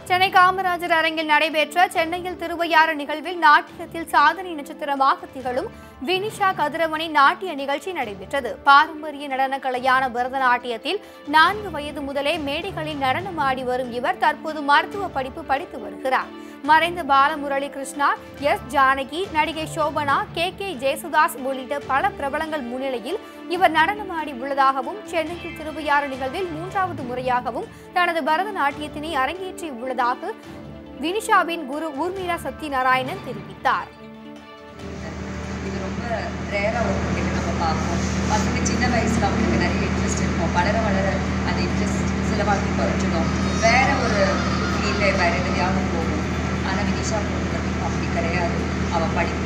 சென்னை காமராஜர் அரங்கில் நடைபெற்ற சென்னையில் திருவையாறு நிகழ்வில் நாட்டியத்தில் சாதனை நட்சத்திரமாக திகழும் வினிஷா கதிரவணி நாட்டிய நிகழ்ச்சி நடைபெற்றது பாரம்பரிய நடனக் கலையான பரதநாட்டியத்தில் நான்கு வயது முதலே மேடைகளில் நடனமாடி வரும் இவர் தற்போது மருத்துவ படிப்பு படித்து வருகிறார் மறைந்த பாலமுரளி கிருஷ்ணா எஸ் ஜானகி நடிகை சோபனா கே கே ஜெயசுதாஸ் உள்ளிட்ட பல பிரபலங்கள் முன்னிலையில் இவர் நடனமாடி உள்ளதாகவும் சென்னையில் திருவையாறு நிகழ்வில் மூன்றாவது முறையாகவும் தனது பரதநாட்டியத்தினை அரங்கேற்றி உள்ளதாக வினிஷாவின் குரு ஊர்மிளா சத்யநாராயணன் தெரிவித்தார் இது ரொம்ப ரேராக ஒரு பொண்ணுக்கு நம்ம பார்ப்போம் பசங்க சின்ன வயசில் அவங்களுக்கு நிறைய இன்ட்ரெஸ்ட் இருக்கும் வளர வளர அந்த இன்ட்ரெஸ்ட் சில வாட்டி குறைச்சிடும் வேற ஒரு ஃபீல்டில் வேற எதுலையாவது போகும் ஆனால் வினிஷா பொண்ணு வந்து அப்படி கிடையாது அவள் படிப்பு